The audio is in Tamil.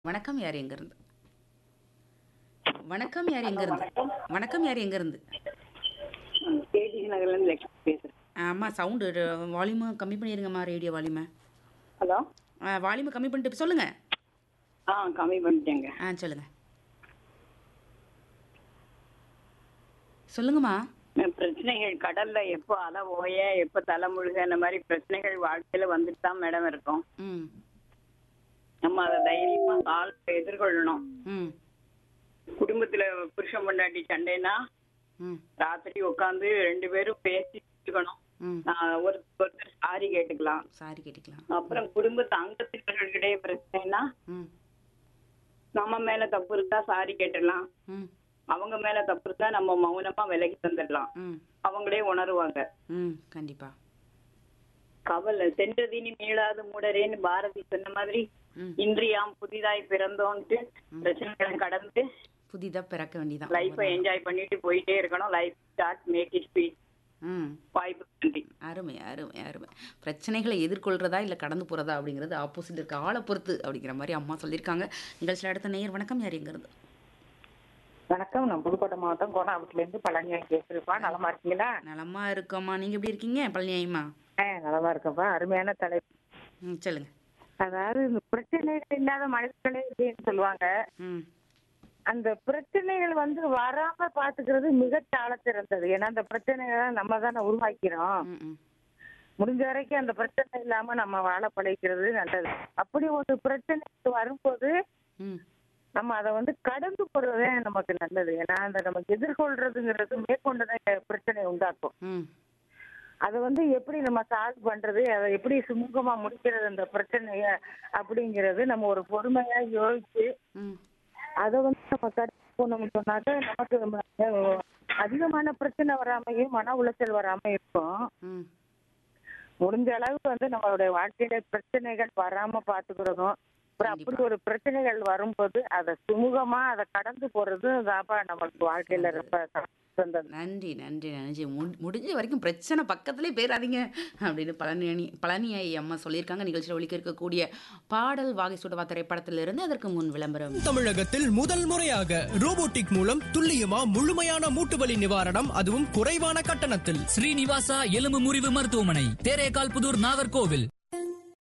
வணக்கம் யார் எங்கேருந்து வணக்கம் யார் எங்கேருந்து வணக்கம் யார் எங்கேருந்து கேஜி நகர்லேருந்து லட்சுமி பேசுகிறேன் ஆமாம் சவுண்டு வால்யூமை கம்மி பண்ணிடுங்கம்மா ரேடியோ வால்யூமை ஹலோ வால்யூமை கம்மி பண்ணிட்டு சொல்லுங்கள் ஆ கம்மி பண்ணிட்டேங்க ஆ சொல்லுங்கள் சொல்லுங்கம்மா அஹ் பிரச்சனைகள் கடல்ல எப்போ அலை ஓய எப்போ தலை முழுக இந்த மாதிரி பிரச்சனைகள் வாழ்க்கையில வந்துட்டு தான் மேடம் இருக்கும் ம் நம்ம அதை தைரியமா கால் எதிர்கொள்ளணும் ம் குடும்பத்துல புருஷன் பொண்டாட்டி சண்டைனா ம் ராத்திரி உட்காந்து ரெண்டு பேரும் பேசி வச்சுக்கணும் ம் ஒருத்தர் ஒருத்தர் சாரி கேட்டுக்கலாம் சாரி கேட்டுக்கலாம் அப்புறம் குடும்பத்து அங்கத்தினர்களிடையே பிரச்சனைனா ம் நம்ம மேல தப்பு இருந்தா சாரி கேட்டுடலாம் ம் அவங்க மேல தப்பு இருந்தா நம்ம மௌனமா விலகி தந்துடலாம் ம் அவங்களே உணருவாங்க ம் கண்டிப்பாக கவலை சென்றதினி மீளாது மூடரேன்னு பாரதி சொன்ன மாதிரி ம் இன்றியாம் புதிதாய் பிறந்தோன்ட்டு பிரச்சனைகளை கடந்து புதிதாக பிறக்க வேண்டியதான் லைஃபை என்ஜாய் பண்ணிட்டு போயிட்டே இருக்கணும் life start make it sweet ம் வாய்ப்பு நன்றி அருமை அருமை அருமை பிரச்சனைகளை எதிர்கொள்றதா இல்லை கடந்து போகிறதா அப்படிங்கிறது ஆப்போசிட் இருக்க ஆளை பொறுத்து அப்படிங்கிற மாதிரி அம்மா சொல்லியிருக்காங்க நிகழ்ச்சியில் அடுத்த நேயர் வணக்கம் யார் எங்கிறது வணக்கம் நான் புதுக்கோட்டை மாவட்டம் கோணாபுரத்துல இருந்து பழனியா பேசுறேன்ப்பா நலமா இருக்கீங்களா நலமா இருக்கோம்மா நீங்கள் எப்படி இருக்கீங்க பழனியாயிம்மா ஆ நலமா இருக்கேன்ப்பா அருமையான தலைப்பு ம் சொல்லுங்க அதாவது இந்த பிரச்சனைகள் இல்லாத மனிதர்களே இல்லைன்னு சொல்லுவாங்க ம் அந்த பிரச்சனைகள் வந்து வராம பாத்துக்கிறது மிக சால சிறந்தது ஏன்னா அந்த பிரச்சனைகளை நம்ம தானே உருவாக்கிறோம் ம் ம் முடிஞ்ச வரைக்கும் அந்த பிரச்சனை இல்லாம நம்ம வாழ பழகிறது நல்லது அப்படி ஒரு பிரச்சனை வரும்போது ம் நம்ம அதை வந்து கடந்து போறதே நமக்கு நல்லது ஏன்னா அந்த நமக்கு எதிர்கொள்றதுங்கிறது மேற்கொண்டுதான் பிரச்சனை உண்டாக்கும் ம் அதை வந்து எப்படி நம்ம சால்வ் பண்றது அதை எப்படி சுமூகமா முடிக்கிறது அந்த பிரச்சனைய அப்படிங்கிறது நம்ம ஒரு பொறுமையா யோசிச்சு ம் அதை வந்து நம்ம கடந்து போனோம்னு சொன்னாக்க நமக்கு நம்ம அதிகமான பிரச்சனை வராமையும் மன உளைச்சல் வராம இருக்கும் ம் முடிஞ்ச அளவுக்கு வந்து நம்மளுடைய வாழ்க்கையில பிரச்சனைகள் வராம பாத்துக்கிறதும் அப்புறம் அப்படி ஒரு பிரச்சனைகள் வரும்போது அதை சுமூகமா அதை கடந்து போறது தாப்பா நம்மளுக்கு வாழ்க்கையில ரொம்ப சிறந்தது நன்றி நன்றி நன்றி முடி- முடிஞ்ச வரைக்கும் பிரச்சனை பக்கத்துலேயே போயிடாதீங்க அப்படின்னு பழனி பழனியாயி அம்மா சொல்லியிருக்காங்க நிகழ்ச்சியில் ஒழிக்க இருக்கக்கூடிய பாடல் வாகை சுடவா திரைப்படத்திலிருந்து அதற்கு முன் விளம்பரம் தமிழகத்தில் முதல் முறையாக ரோபோட்டிக் மூலம் துல்லியமா முழுமையான மூட்டுவலி நிவாரணம் அதுவும் குறைவான கட்டணத்தில் ஸ்ரீனிவாசா எலும்பு முறிவு மருத்துவமனை தேரேகால் புதூர் நாகர்கோவில்